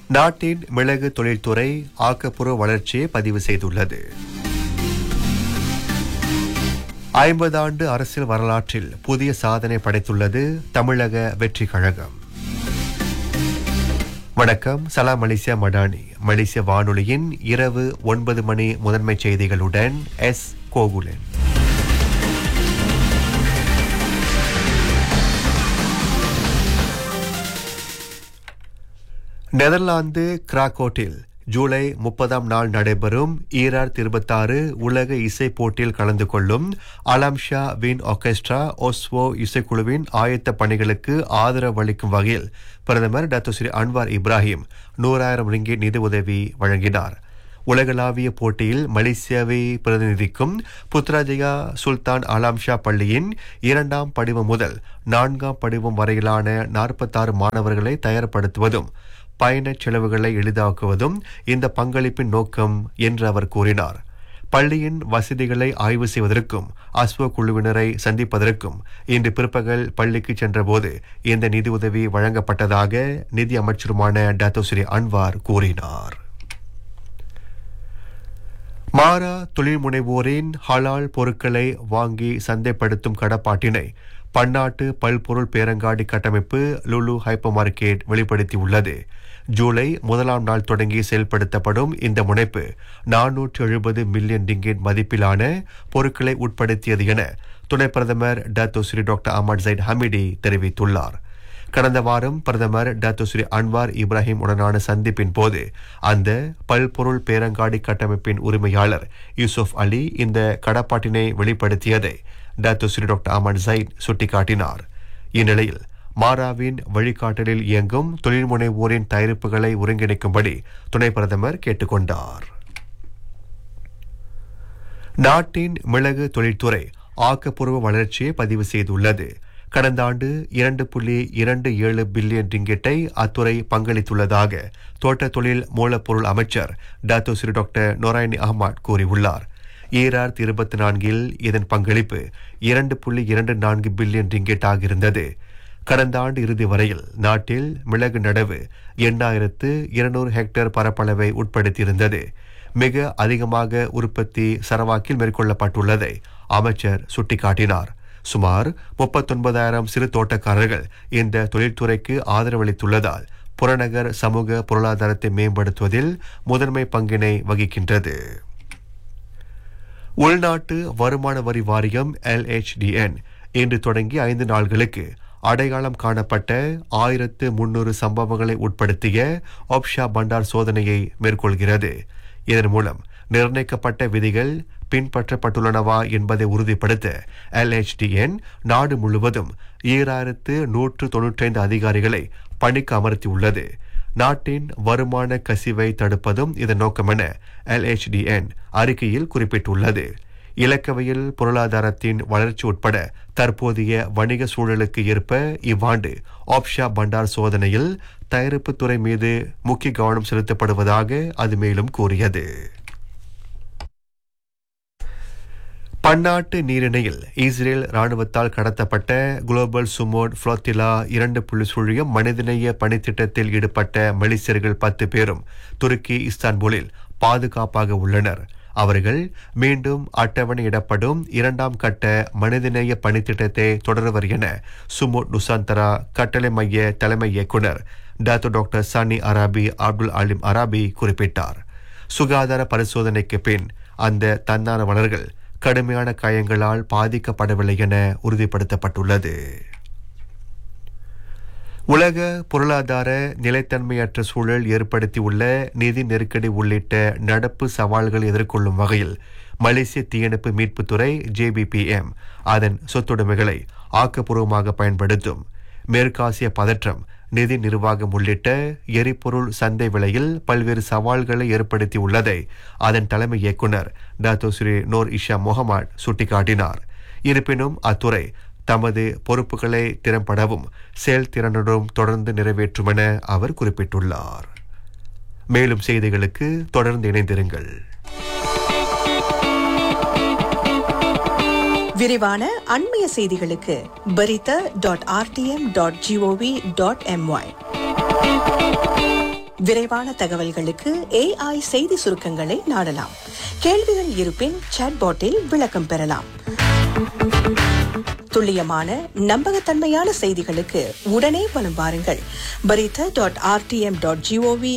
நாட்டின் மிளகு தொழில்துறை ஆக்கப்பூர்வ வளர்ச்சியை பதிவு செய்துள்ளது ஐம்பது ஆண்டு அரசியல் வரலாற்றில் புதிய சாதனை படைத்துள்ளது தமிழக வெற்றி கழகம் வணக்கம் சலாம் மலேசியா மடானி மலேசிய வானொலியின் இரவு ஒன்பது மணி முதன்மை செய்திகளுடன் எஸ் கோகுலன் நெதர்லாந்து கிராகோட்டில் ஜூலை முப்பதாம் நாள் நடைபெறும் ஈரார் இருபத்தாறு உலக இசை போட்டியில் கலந்து கொள்ளும் அலாம்ஷா வின் ஆர்கெஸ்ட்ரா ஒஸ்வோ இசைக்குழுவின் ஆயத்த பணிகளுக்கு ஆதரவு அளிக்கும் வகையில் பிரதமர் டாக்டர் ஸ்ரீ அன்வார் இப்ராஹிம் நூறாயிரம் ரிங்கிட் நிதி உதவி வழங்கினார் உலகளாவிய போட்டியில் மலேசியாவை பிரதிநிதிக்கும் புத்ராஜயா சுல்தான் அலாம்ஷா பள்ளியின் இரண்டாம் படிவம் முதல் நான்காம் படிவம் வரையிலான நாற்பத்தாறு மாணவர்களை தயார்படுத்துவதும் பயணச் செலவுகளை எளிதாக்குவதும் இந்த பங்களிப்பின் நோக்கம் என்று அவர் கூறினார் பள்ளியின் வசதிகளை ஆய்வு செய்வதற்கும் அஸ்வ குழுவினரை சந்திப்பதற்கும் இன்று பிற்பகல் பள்ளிக்கு சென்றபோது இந்த நிதியுதவி வழங்கப்பட்டதாக நிதி அமைச்சருமான டாக்டர் ஸ்ரீ அன்வார் கூறினார் மாரா தொழில் முனைவோரின் ஹலால் பொருட்களை வாங்கி சந்தைப்படுத்தும் கடப்பாட்டினை பன்னாட்டு பல்பொருள் பேரங்காடி கட்டமைப்பு லுலு ஹைப்பர் மார்க்கெட் வெளிப்படுத்தியுள்ளது ஜூலை முதலாம் நாள் தொடங்கி செயல்படுத்தப்படும் இந்த முனைப்பு நானூற்று எழுபது மில்லியன் ரிங்கெட் மதிப்பிலான பொருட்களை உட்படுத்தியது என துணை பிரதமர் Dato Sri doctor Ahmad Zahid Hamidi தெரிவித்துள்ளார் கடந்த வாரம் பிரதமர் டாக்டர் ஸ்ரீ அன்வார் இப்ராஹிம் உடனான சந்திப்பின் போது அந்த பல்பொருள் பேரங்காடி கட்டமைப்பின் உரிமையாளர் யூசுப் அலி இந்த கடப்பாட்டினை வெளிப்படுத்தியதை doctor Sri doctor Ahmad Zahid சுட்டிக்காட்டினார் இந்நிலையில் மாராவின் வழிகாட்டலில் இயங்கும் தொழில் முனைவோரின் தயாரிப்புகளை ஒருங்கிணைக்கும்படி துணை பிரதமர் கேட்டுக்கொண்டார் நாட்டின் மிளகு தொழில்துறை ஆக்கப்பூர்வ வளர்ச்சியை பதிவு செய்துள்ளது கடந்த ஆண்டு இரண்டு புள்ளி இரண்டு ஏழு பில்லியன் ரிங்கெட்டை அத்துறை பங்களித்துள்ளதாக தோட்ட தொழில் மூலப்பொருள் அமைச்சர் Dato Sri doctor Noraini Ahmad கூறியுள்ளார் ஈராயிரத்தி இருபத்தி நான்கில் இதன் பங்களிப்பு இரண்டு புள்ளி இரண்டு நான்கு பில்லியன் ரிங்கெட்டாக இருந்தது கடந்த ஆண்டு இறுதி வரையில் நாட்டில் மிளகு நடவு எண்ணாயிரத்து இருநூறு ஹெக்டேர் பரப்பளவை உட்படுத்தியிருந்தது மிக அதிகமாக உற்பத்தி சரவாக்கில் மேற்கொள்ளப்பட்டுள்ளதை அமைச்சர் சுட்டிக்காட்டினார் சுமார் முப்பத்தொன்பதாயிரம் சிறு தோட்டக்காரர்கள் இந்த தொழில்துறைக்கு ஆதரவளித்துள்ளதால் புறநகர் சமூக பொருளாதாரத்தை மேம்படுத்துவதில் முதன்மை பங்கினை வகிக்கின்றது உள்நாட்டு வருமான வரி வாரியம் எல்ஹெச்டிஎன் இன்று தொடங்கி ஐந்து நாள்களுக்கு அடையாளம் காணப்பட்ட ஆயிரத்து முன்னூறு சம்பவங்களை உட்படுத்திய ஒப்ஷா பண்டார் சோதனையை மேற்கொள்கிறது இதன் மூலம் நிர்ணயிக்கப்பட்ட விதிகள் பின்பற்றப்பட்டுள்ளனவா என்பதை உறுதிப்படுத்த எல்ஹெச்டிஎன் நாடு முழுவதும் ஈராயிரத்து நூற்று தொன்னூற்றைந்து அதிகாரிகளை பணிக்கு அமர்த்தியுள்ளது நாட்டின் வருமான கசிவை தடுப்பதும் இதன் நோக்கமென எல்ஹெச்டிஎன் அறிக்கையில் குறிப்பிட்டுள்ளது இலக்கவையில் பொருளாதாரத்தின் வளர்ச்சி உட்பட தற்போதைய வணிக சூழலுக்கு ஏற்ப இவ்வாண்டு ஆப்ஷா பண்டார் சோதனையில் தயாரிப்பு துறை மீது முக்கிய கவனம் செலுத்தப்படுவதாக அது மேலும் கூறியது பன்னாட்டு நீரிணையில் இஸ்ரேல் ராணுவத்தால் கடத்தப்பட்ட குளோபல் சுமோட் புளோத்திலா இரண்டு புள்ளி சுழியம் மனிதநேய பணித்திட்டத்தில் ஈடுபட்ட மலேசியர்கள் பத்து பேரும் துருக்கி இஸ்தான்புலில் பாதுகாப்பாக உள்ளனர் அவர்கள் மீண்டும் அட்டவணையிடப்படும் இரண்டாம் கட்ட மனிதநேய பணித்திட்டத்தை தொடர்வர் என சுமோட் நுசாந்தரா கட்டளை மைய தலைமை இயக்குனர் doctor doctor Sani Araby Abdul Alim Araby குறிப்பிட்டார் சுகாதார பரிசோதனைக்கு பின் அந்த தன்னார்வலர்கள் கடுமையான காயங்களால் பாதிக்கப்படவில்லை என உறுதிப்படுத்தப்பட்டுள்ளது உலக பொருளாதார நிலைத்தன்மையற்ற சூழல் ஏற்படுத்தியுள்ள நிதி நெருக்கடி உள்ளிட்ட நடப்பு சவால்கள் எதிர்கொள்ளும் வகையில் மலேசிய தீயணைப்பு மீட்புத்துறை ஜேபிபிஎம் அதன் சொத்துடைமைகளை ஆக்கப்பூர்வமாக பயன்படுத்தும் மேற்காசிய பதற்றம் நிதி நிர்வாகம் உள்ளிட்ட எரிபொருள் சந்தை விலையில் பல்வேறு சவால்களை ஏற்படுத்தியுள்ளதை அதன் தலைமை இயக்குனர் doctor Sri Noor Isha Mohamed சுட்டிக்காட்டினார் இருப்பினும் அத்துறை தமது பொறுப்புகளை திறம்படவும் செயல்திறனுடன் தொடர்ந்து நிறைவேற்றும் என அவர் குறிப்பிட்டுள்ளார் மேலும் செய்திகளுக்கு தொடர்ந்து இணைந்திருங்கள் விரிவான அண்மைய செய்திகளுக்கு Berita dot RTM dot GOV dot MY விரைவான தகவல்களுக்கு ஏஐ செய்தி சுருக்கங்களை நாடலாம் கேள்விகள் இருப்பின் சாட்பாட்டில் விளக்கம் பெறலாம் துல்லியமான நம்பகத்தன்மையான செய்திகளுக்கு உடனே வலம் வாருங்கள் Berita dot RTM dot gov